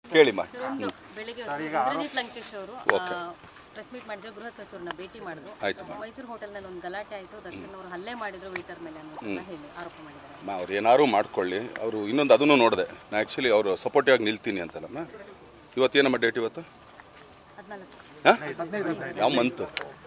ಕೇಳಿಮ್ಮ ಒಂದು ಬೆಳಿಗ್ಗೆ ಇಂದ್ರಜಿತ್ ಲಂಕೇಶ್ ಅವರು ಪ್ರೆಸ್ ಮೀಟ್ ಮಾಡಿದ್ರು ಗೃಹ ಸಚಿವರನ್ನ ಭೇಟಿ ಮಾಡಿದ್ರು ಆಯ್ತು ಮೈಸೂರು ಹೋಟೆಲ್ನಲ್ಲಿ ಒಂದು ಗಲಾಟೆ ಆಯಿತು ದರ್ಶನ್ ಅವರು ಹಲ್ಲೆ ಮಾಡಿದ್ರು ವೇಟರ್ ಮೇಲೆ ಅನ್ನೋದನ್ನ ಹೇಳಿ ಆರೋಪ ಮಾಡಿದ್ದಾರೆ ಅಮ್ಮ ಅವ್ರು ಏನಾದ್ರು ಮಾಡ್ಕೊಳ್ಳಿ ಅವರು ಇನ್ನೊಂದು ಅದನ್ನು ನೋಡಿದೆ ನಾ ಆ್ಯಕ್ಚುಲಿ ಅವರು ಸಪೋರ್ಟಿವ್ ಆಗಿ ನಿಲ್ತೀನಿ ಅಂತಲ್ಲಮ್ಮ ಇವತ್ತೇನಮ್ಮ ಡೇಟ್ ಇವತ್ತು ಹದಿನಾಲ್ಕು ಹಾಂ ಯಾವ ಮಂತ್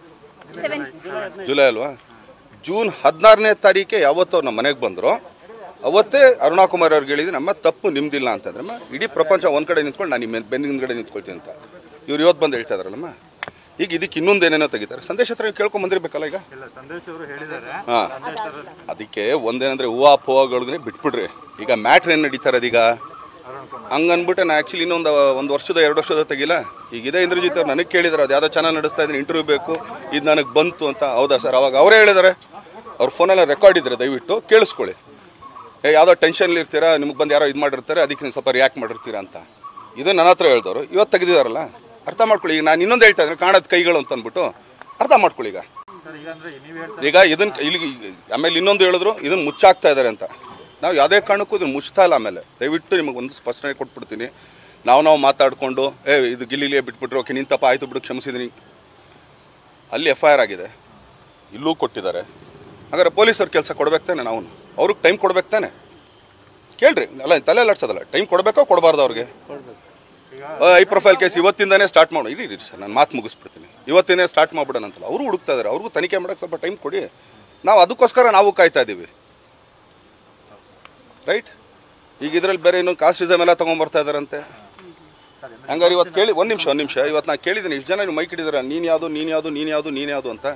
ಜುಲೈ ಅಲ್ವಾ ಜೂನ್ ಹದಿನಾರನೇ ತಾರೀಕೆ ಯಾವತ್ತು ಅವ್ರು ನಮ್ಮ ಮನೆಗೆ ಬಂದರು ಅವತ್ತೇ ಅರುಣಾ ಕುಮಾರ್ ಅವ್ರಿಗೆ ಹೇಳಿದ್ರು ನಮ್ಮ ತಪ್ಪು ನಿಮ್ದಿಲ್ಲ ಅಂತಂದ್ರಮ್ಮ ಇಡೀ ಪ್ರಪಂಚ ಒಂದು ಕಡೆ ನಿಂತ್ಕೊಂಡು ನಾನು ನಿಮ್ಮ ಬೆನ್ನಿನ ಕಡೆ ನಿಂತ್ಕೊಳ್ತೀನಿ ಅಂತ ಇವ್ರು ಇವತ್ತು ಬಂದು ಹೇಳ್ತಾ ಇದಾರಲ್ಲಮ್ಮ ಈಗ ಇದಕ್ಕೆ ಇನ್ನೊಂದು ಏನೇನೋ ತೆಗಿತಾರೆ ಸಂದೇಶ ಹತ್ರ ಕೇಳ್ಕೊಂಡ್ ಬಂದಿರ್ಬೇಕಲ್ಲ ಈಗ ಇಲ್ಲ ಸಂದೇಶ್ ಅವರು ಹೇಳಿದ್ದಾರೆ ಹಾಂ ಅದಕ್ಕೆ ಒಂದೇನಂದ್ರೆ ಹೂವು ಪೂವಗಳಿಗೆ ಬಿಟ್ಬಿಡ್ರಿ ಈಗ ಮ್ಯಾಟ್ರ್ ಏನು ನಡೀತಾರೆ ಅದೀಗ ಹಂಗನ್ಬಿಟ್ಟು ನಾ ಆ್ಯಕ್ಚುಲಿ ಇನ್ನೊಂದು ಒಂದು ವರ್ಷದ ಎರಡು ವರ್ಷದ ತೆಗಿಲ್ಲ ಈಗ ಇದೇ ಇಂದ್ರಜಿತ್ ಅವ್ರು ನನಗೆ ಕೇಳಿದ್ರು ಅದು ಯಾವುದೋ ಚಾನಲ್ ನಡೆಸ್ತಾ ಇದ್ದೀನಿ ಇಂಟರ್ವ್ಯೂ ಬೇಕು ಇದು ನನಗೆ ಬಂತು ಅಂತ ಹೌದಾ ಸರ್ ಅವಾಗ ಅವರೇ ಹೇಳಿದ್ದಾರೆ ಅವ್ರ ಫೋನೆಲ್ಲ ರೆಕಾರ್ಡ್ ಇದ್ರೆ ದಯವಿಟ್ಟು ಕೇಳಿಸ್ಕೊಳ್ಳಿ ಏ ಯಾವುದೋ ಟೆನ್ಷನ್ಲಿ ಇರ್ತೀರಾ ನಿಮ್ಗೆ ಬಂದು ಯಾರೋ ಇದು ಮಾಡಿರ್ತಾರೆ ಅದಕ್ಕೆ ನೀವು ಸ್ವಲ್ಪ ರಿಯಾಕ್ಟ್ ಮಾಡಿರ್ತೀರಾ ಅಂತ ಇದು ನನ್ನ ಹತ್ರ ಹೇಳ್ದವರು ಇವತ್ತು ತೆಗೆದಿದಾರಲ್ಲ ಅರ್ಥ ಮಾಡ್ಕೊಳ್ಳಿ ಈಗ ನಾನು ಇನ್ನೊಂದು ಹೇಳ್ತಾ ಇದ್ದೀನಿ ಕಾಣದ ಕೈಗಳು ಅಂತ ಅಂದ್ಬಿಟ್ಟು ಅರ್ಥ ಮಾಡ್ಕೊಳ್ಳಿ ಈಗ ಸರ್ ಈಗ ಅಂದ್ರೆ ನೀವು ಹೇಳ್ತಾ ಈಗ ಇದನ್ನ ಇಲ್ಲಿ ಆಮೇಲೆ ಇನ್ನೊಂದು ಹೇಳಿದ್ರು ಇದನ್ನ ಮುಚ್ಚಾಕ್ತಾ ಇದ್ದಾರೆ ಅಂತ ನಾವು ಯಾವುದೇ ಕಾರಣಕ್ಕೂ ಇದನ್ನ ಮುಚ್ತಾ ಇಲ್ಲ ಆಮೇಲೆ ದಯವಿಟ್ಟು ನಿಮಗೆ ಒಂದು ಸ್ಪಷ್ಟನೆ ಕೊಟ್ಬಿಡ್ತೀನಿ ನಾವು ನಾವು ಮಾತಾಡಿಕೊಂಡು ಏ ಇದು ಗಿಲ್ಲಿಲಿಯೇ ಬಿಟ್ಬಿಟ್ರು ಓಕೆ ನಿಂತಪ್ಪ ಆಯ್ತು ಬಿಡು ಕ್ಷಮಿಸಿದ್ದೀನಿ ಅಲ್ಲಿ ಎಫ್ ಐ ಆರ್ ಆಗಿದೆ ಇಲ್ಲೂ ಕೊಟ್ಟಿದ್ದಾರೆ ಹಾಗಾದ್ರೆ ಪೊಲೀಸರು ಕೆಲಸ ಕೊಡ್ಬೇಕು ತಾನೆ ನಾವು ಅವ್ರಿಗೆ ಟೈಮ್ ಕೊಡ್ಬೇಕು ತಾನೆ ಕೇಳ್ರಿ ಅಲ್ಲ ತಲೆ ಅಲ್ಲಾಡ್ಸೋದಲ್ಲ ಟೈಮ್ ಕೊಡಬೇಕೋ ಕೊಡಬಾರ್ದು ಅವ್ರಿಗೆ ಐ ಪ್ರೊಫೈಲ್ ಕೇಸ್ ಇವತ್ತಿಂದನೇ ಸ್ಟಾರ್ಟ್ ಮಾಡು ಇರಿ ಇರಿ ಸರ್ ನಾನು ಮಾತು ಮುಗಿಸ್ಬಿಡ್ತೀನಿ ಇವತ್ತಿನೇ ಸ್ಟಾರ್ಟ್ ಮಾಡ್ಬಿಡೋಣ ಅಂತಲ್ಲ ಅವರು ಹುಡುಕ್ತಾ ಇದ್ದಾರೆ ಅವ್ರಿಗೂ ತನಿಖೆ ಮಾಡೋಕ್ಕೆ ಸ್ವಲ್ಪ ಟೈಮ್ ಕೊಡಿ ನಾವು ಅದಕ್ಕೋಸ್ಕರ ನಾವು ಕಾಯ್ತಾ ಇದ್ದೀವಿ ರೈಟ್ ಈಗ ಇದ್ರಲ್ಲಿ ಬೇರೆ ಇನ್ನೊಂದು ಕಾಸ್ಟಿಸಮ್ ಎಲ್ಲ ತೊಗೊಂಬರ್ತಾ ಇದ್ದಾರಂತೆ ಹಂಗಾರೆ ಇವತ್ತು ಕೇಳಿ ಒಂದು ನಿಮಿಷ ಒಂದು ನಿಮಿಷ ಇವತ್ತು ನಾನು ಕೇಳಿದ್ದೀನಿ ಇಷ್ಟು ಜನ ನೀವು ಮೈಕ್ ಹಿಡಿದಾರೆ ನೀನು ಯಾವುದು ನೀನು ಯಾವುದು ನೀನು ಯಾವುದು ನೀನು ಯಾವುದು ಅಂತ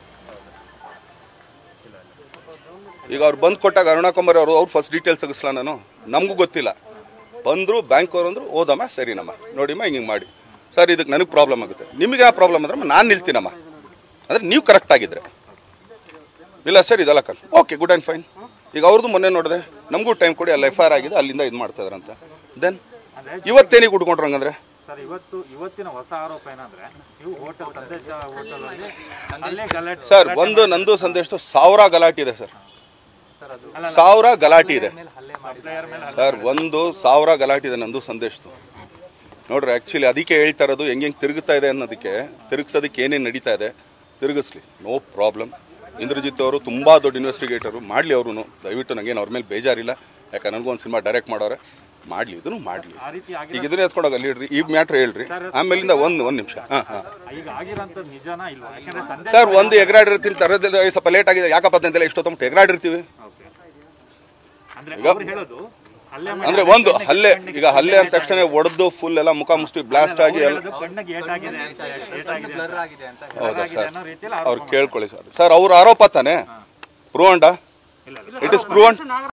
ಈಗ ಅವ್ರು ಬಂದು ಕೊಟ್ಟಾಗ ಅರುಣಾಕುಮಾರ್ ಅವರು ಅವ್ರು ಫಸ್ಟ್ ಡೀಟೇಲ್ಸ್ ತೆಗಿಸ್ಲಾ ನಾನು ನಮಗೂ ಗೊತ್ತಿಲ್ಲ ಬಂದರು ಬ್ಯಾಂಕ್ ಅವ್ರು ಅಂದರು ಓದಮ್ಮ ಸರಿನಮ್ಮ ನೋಡಿಮ್ಮ ಹಿಂಗೆ ಹಿಂಗೆ ಮಾಡಿ ಸರ್ ಇದಕ್ಕೆ ನನಗೆ ಪ್ರಾಬ್ಲಮ್ ಆಗುತ್ತೆ ನಿಮಗೆ ಆ ಪ್ರಾಬ್ಲಮ್ ಅಂದ್ರೆ ನಾನು ನಿಲ್ತೀನಮ್ಮ ಅಂದರೆ ನೀವು ಕರೆಕ್ಟ್ ಆಗಿದ್ರೆ ಇಲ್ಲ ಸರ್ ಇದೆಲ್ಲ ಕಲ್ ಓಕೆ ಗುಡ್ ಆ್ಯಂಡ್ ಫೈನ್ ಈಗ ಅವ್ರದ್ದು ಮೊನ್ನೆ ನೋಡಿದೆ ನಮಗೂ ಟೈಮ್ ಕೊಡಿ ಅಲ್ಲಿ ಎಫ್ ಐ ಆರ್ ಆಗಿದೆ ಅಲ್ಲಿಂದ ಇದು ಮಾಡ್ತಾ ಇದಾರಂತ ದೆನ್ ಇವತ್ತೇನಿಗೆ ಉಡ್ಕೊಂಡ್ರು ಹಂಗಂದ್ರೆ ಸರ್ ಇವತ್ತು ಇವತ್ತಿನ ಹೊಸ ಆರೋಪ ಏನಂದ್ರೆ ನೀವು ಹೋಟೆಲ್ ಸಂದೇಶ ಹೋಟೆಲ್ ಅಲ್ಲಿ ಅಲ್ಲೇ ಗಲಾಟೆ ಸರ್ ಒಂದು ನಂದು ಸಂದೇಶ ಸಾವಿರ ಗಲಾಟೆ ಇದೆ ಸರ್ ಸಾವಿರ ಗಲಾಟೆ ಇದೆ ಸರ್ ಒಂದು ಸಾವಿರ ಗಲಾಟೆ ಇದೆ ನಂದು ಸಂದೇಶದ್ದು ನೋಡ್ರಿ ಆ್ಯಕ್ಚುಲಿ ಅದಕ್ಕೆ ಹೇಳ್ತಾ ಇರೋದು ಹೆಂಗೆ ಹೆಂಗೆ ತಿರುಗುತ್ತಾ ಇದೆ ಅನ್ನೋದಕ್ಕೆ ತಿರುಗಿಸೋದಕ್ಕೆ ಏನೇನು ನಡೀತಾ ಇದೆ ತಿರುಗಿಸ್ಲಿ ನೋ ಪ್ರಾಬ್ಲಮ್ ಇಂದ್ರಜಿತ್ ಅವರು ತುಂಬ ದೊಡ್ಡ ಇನ್ವೆಸ್ಟಿಗೇಟರು ಮಾಡಲಿ ಅವರು ದಯವಿಟ್ಟು ನನಗೇನು ಅವ್ರ ಮೇಲೆ ಬೇಜಾರಿಲ್ಲ ಯಾಕೆ ನನಗೂ ಒಂದು ಸಿನಿಮಾ ಡೈರೆಕ್ಟ್ ಮಾಡೋರೆ ಮಾಡಲಿ ಇದನ್ನು ಮಾಡಲಿ ಆ ರೀತಿ ಆಗಿ ಈಗ ಇದನ್ನ ಎತ್ಕೊಂಡೋಗಿ ಅಲ್ಲಿ ಇಡ್ರಿ ಈ ಮ್ಯಾಟ್ರ್ ಹೇಳ್ರಿ ಆಮೇಲಿಂದ ಒಂದು ಒಂದು ನಿಮಿಷ ಹಾಂ ಹಾಂ ಈಗ ಆಗಿರೋಂಥ ನಿಜನಾ ಇಲ್ವಾ ಯಾಕಂದ್ರೆ ಸಂದೇಶ ಸರ್ ಒಂದು ಎಗ್ರಾಡಿರ್ತೀನಿ ತರದಿಲ್ಲ ಸ್ವಲ್ಪ ಲೇಟ್ ಆಗಿದೆ ಯಾಕಪ್ಪ ಅಂತೆಲ್ಲ ಇಷ್ಟೊತ್ತಂಬಿಟ್ಟು ಎಗ್ರಾಡಿರ್ತೀವಿ ಓಕೆ ಅಂದ್ರೆ ಅವ್ರು ಹೇಳೋದು ಹಲ್ಲೆ ಅಂದ್ರೆ ಒಂದು ಹಲ್ಲೆ ಈಗ ಹಲ್ಲೆ ಅಂದ ತಕ್ಷಣ ಒಡೆದು ಫುಲ್ ಎಲ್ಲ ಮುಖ ಮುಷ್ಟಿ ಬ್ಲಾಸ್ಟ್ ಆಗಿ ಎಲ್ಲ ಮಾಡೋದು ಕಣ್ಣಿಗೆ ಏಟಾಗಿದೆ ಅಂತ ಏಟಾಗಿದೆ ಅಂತ ಹೌದಾ ಆಗಿದೆ ಸರ್ ಅನ್ನೋ ರೀತಿಯಲ್ಲಿ ಅವ್ರು ಕೇಳ್ಕೊಳ್ಳಿ ಸರ್ ಸರ್ ಅವ್ರ ಆರೋಪ ತಾನೆ ಪ್ರೂವಂಡ ಇಟ್ ಇಸ್ ಪ್ರೂವಂಡ್